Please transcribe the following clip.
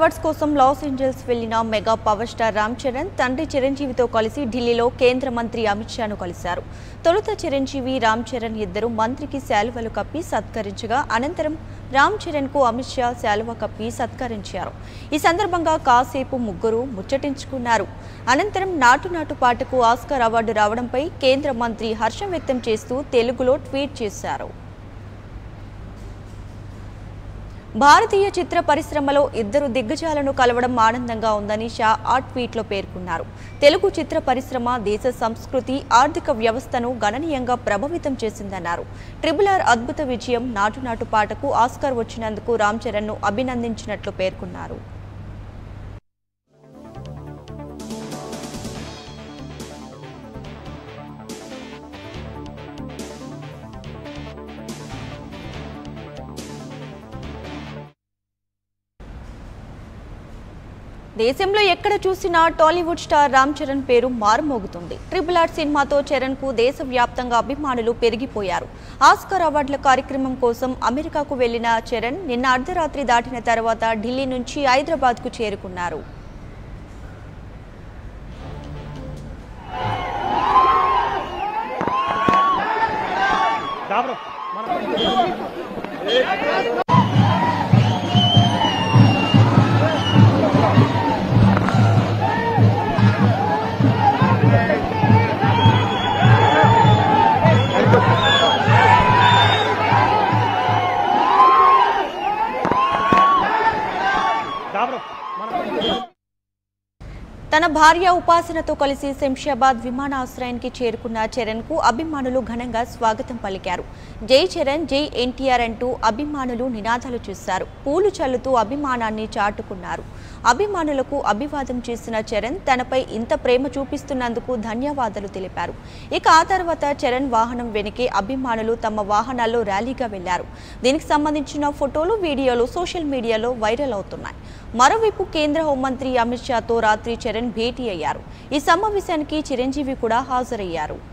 awards కోసం Los Angeles వెళ్లిన mega power star Ram Charan తండ్రి చిరంజీవితో కలిసి ఢిల్లీలో కేంద్ర మంత్రి అమిత్ షాను కలిశారు తొలుత చిరంజీవి రామ్ చరణ్ ఇద్దరు మంత్రికి శాలువలు కప్పి సత్కరించగా అనంతరం రామ్ చరణ్ కు అమిత్ షా శాలువ కప్పి సత్కరించారు ఈ సందర్భంగా కాసేపు ముగ్గురు ముచ్చటించుకున్నారు అనంతరం నాటు నాటు పాటకు ఆస్కార్ అవార్డు రావడంపై కేంద్ర మంత్రి హర్షం వ్యక్తం చేస్తూ తెలుగులో ట్వీట్ చేశారు భారతీయ చిత్ర పరిశ్రమలో ఇద్దరు దిగ్గజాలను కలవడం ఆనందంగా ఉందని షా ఆ ట్వీట్లో పేర్కొన్నారు తెలుగు చిత్ర పరిశ్రమ దేశ సంస్కృతి ఆర్థిక వ్యవస్థను గణనీయంగా ప్రభావితం చేసిందన్నారు ట్రిబుల్ ఆర్ అద్భుత విజయం నాటు నాటు పాటకు ఆస్కార్ వచ్చినందుకు రామ్ చరణ్ను అభినందించినట్లు పేర్కొన్నారు దేశంలో ఎక్కడ చూసినా టాలీవుడ్ స్టార్ రామ్ చరణ్ పేరు మారుమోగుతుంది ట్రిపుల్ ఆర్ సినిమాతో చరణ్ కు దేశవ్యాప్తంగా అభిమానులు పెరిగిపోయారు ఆస్కార్ అవార్డుల కార్యక్రమం కోసం అమెరికాకు వెళ్లిన చరణ్ నిన్న అర్ధరాత్రి దాటిన తర్వాత ఢిల్లీ నుంచి హైదరాబాద్ కు చేరుకున్నారు దాబ్రో దాబ్రో తన భార్య ఉపాసనతో కలిసి శంషాబాద్ విమానాశ్రయానికి చేరుకున్న చరణ్ కు అభిమానులు ఘనంగా స్వాగతం పలికారు జై చరణ్ జై ఎన్టీఆర్ అంటూ అభిమానులు నినాదాలు చేశారు పూలు చల్లుతూ అభిమానాన్ని చాటుకున్నారు అభిమానులకు అభివాదం చేసిన చరణ్ తనపై ఇంత ప్రేమ చూపిస్తున్నందుకు ధన్యవాదాలు తెలిపారు ఇక ఆ తర్వాత చరణ్ వాహనం వెనకే అభిమానులు తమ వాహనాల్లో ర్యాలీగా వెళ్లారు దీనికి సంబంధించిన ఫోటోలు వీడియోలు సోషల్ మీడియాలో వైరల్ అవుతున్నాయి మరోవైపు కేంద్ర హోంమంత్రి అమిత్ షాతో రాత్రి చరణ్ భేటీ అయ్యారు ఈ సమావేశానికి చిరంజీవి కూడా హాజరయ్యారు